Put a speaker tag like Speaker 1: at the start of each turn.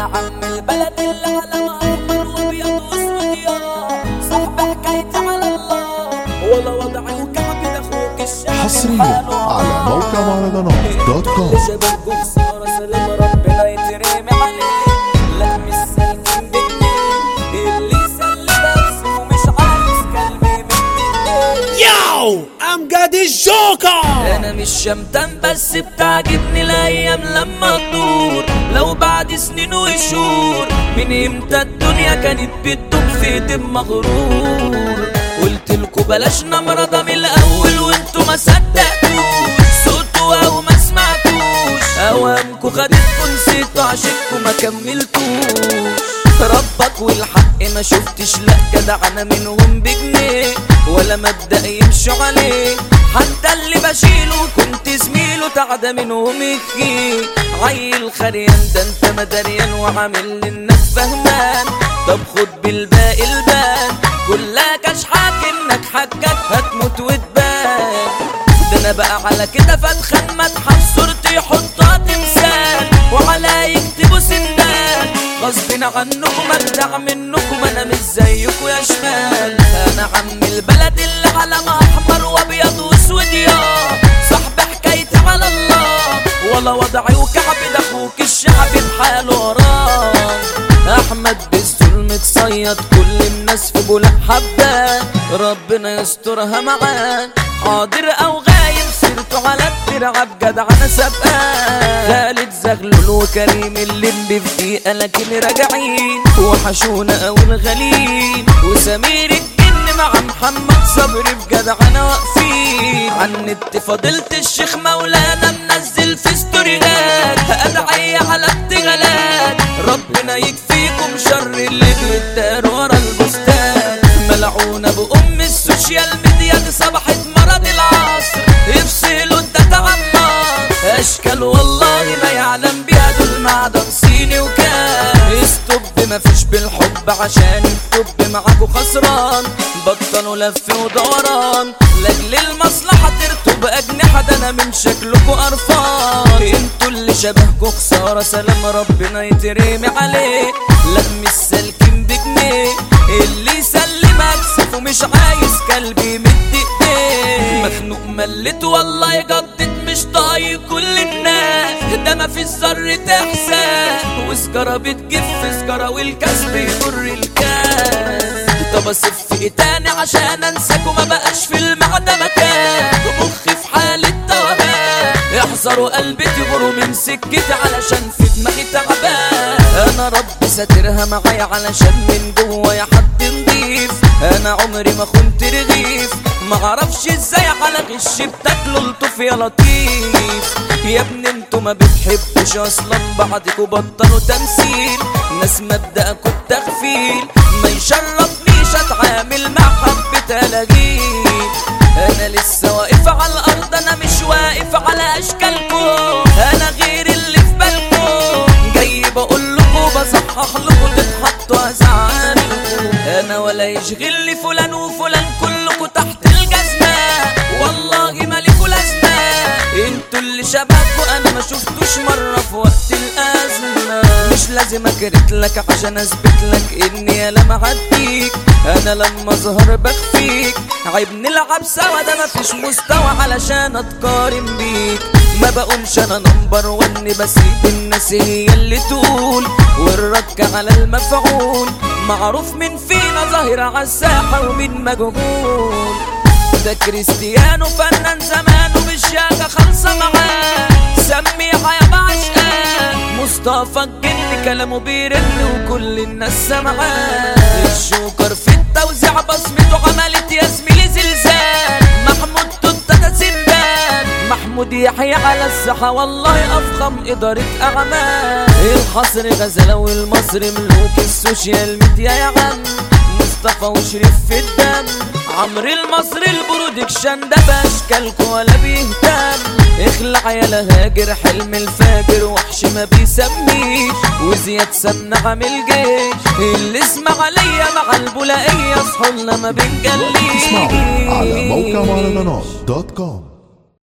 Speaker 1: انا عم البلد اللي على احمر وابيض واسود يا صاحب حكايتي على الله ولا وضعي وكعبي لاخوك الشعب
Speaker 2: حصريا على موقع مهرجانات دوت كوم
Speaker 1: اللي شبابكم خسارة سلام ربنا يترمي عليه لا مش سالكين بجنيه اللي يسلم نفسه ومش عايز قلبي مني
Speaker 3: ياو امجد الجوكر
Speaker 1: انا مش شمتان بس بتعجبني الايام لما تدور لو بعد سنين وشهور من امتى الدنيا كانت بتدوم في دم مغرور قلت لكم بلاش نمرضى من الاول وانتوا ما صدقتوش صوتوا او ما سمعتوش اوامكوا خدتكوا نسيتوا عشانكوا ما كملتوش ربك والحق ما شفتش لا جدع انا منهم بجنيه ولا مبدأ يمشوا عليه حتى اللي بشيله كنت زميله تعدى منهم يخي عيل خريان ده انت مدريان وعامل للناس فهمان طب خد بالباقي البان كلها كشحاك انك حكك هتموت وتبان ده انا بقى على كده فاتخان متحف صورتي يحطها تمثال وعلى يكتبوا سندان غصب عنكم اجدع منكم انا مش زيكم يا شمال انا عم البلد اللي علم احمر وابيض واسود يا صاحب حكايتي على الله ولا وضعي وكعبي ده اخوك الشعب بحاله وراه احمد بالظلم اتصيد كل الناس في بولاق حبان ربنا يسترها معاه حاضر او غايب سيرته على الدرع بجدع انا سبقان خالد زغلول وكريم اللي في دقيقه لكن راجعين وحشونا او الغليل وسمير الجن مع محمد صبري بجدع انا واقفين عن النت فضيلة الشيخ مولانا منزل في ستوريات ادعي على ابتغالات ربنا يكفيكم شر اللي بيدار ورا البستان ملعونة بأم السوشيال ميديا دي صبحت مرض العصر يفصلوا الداتا عمار اشكال والله ما يعلم بيها دول معدن صيني وكان استوب ما فيش بالحب عشان التوب معاكوا خسران بطلوا لف ودوران لاجل المصلحة ترتب أجنحة ده أنا من شكلكوا قرفان انتوا اللي شبهكوا خسارة سلام ربنا يترمي عليه لا مش سالكين بجنيه اللي يسلم أكسف ومش عايز كلبي مد ايديه مخنوق مليت والله جدت مش طايق كل الناس ده ما فيش ذرة احساس وسجارة بتجف سجارة والكاس بيضر الكاس طب اسف ايه تاني عشان انساك وما بقاش في المعدة مكان مخي في حالة توهان احذروا قلبي تغروا من سكتي علشان في دماغي تعبان انا ربي ساترها معايا علشان من جوايا حد نضيف انا عمري ما كنت رغيف معرفش ازاي على غش بتاكلوا الطوف يا لطيف يا ابني انتوا ما بتحبوش اصلا بعدكوا بطلوا تمثيل ناس مبدأكوا التغفيل ما يشرفنيش اتعامل مع حبة الاجيل انا لسه واقف على الارض انا مش واقف على اشكالكم انا غير اللي في بالكم جاي بقول لكم بصحح لكم تتحطوا ازعالكم انا ولا يشغلني فلان وفلان كلكم تحت الجزمة والله مالكوا لازمة انتوا اللي شبهكوا انا ما شفتوش مرة في وقت الازمة مش لازم اكرت لك عشان اثبت لك اني يا لما عديك انا لما اظهر بخفيك عيب نلعب سوا ده مفيش مستوى علشان اتقارن بيك ما بقومش انا نمبر ون بسيب الناس هي اللي تقول والرك على المفعول معروف من فينا ظاهر على الساحة ومن مجهول ده كريستيانو فنان زمانه بالشاكة خالصة معاه سميها يا بعشقاه مصطفى الجن كلامه بيرن وكل الناس سمعاه الشوكر في التوزيع بصمته عملت يا زميلي زلزال محمود توتا ده سندان محمود يحيى على الساحة والله أفخم إدارة أعمال الحصر غزلة والمصري ملوك السوشيال ميديا يا عم مصطفى وشريف في الدم عمرو المصري البرودكشن ده باشكالكو ولا بيهتم اخلع يا لهاجر حلم الفاجر وحش ما بيسميش وزياد سمنة عامل جيش اللي اسمع عليا مع البولائية صحولنا ما بنجليش
Speaker 2: اسمعوا على موقع مهرجانات دوت كوم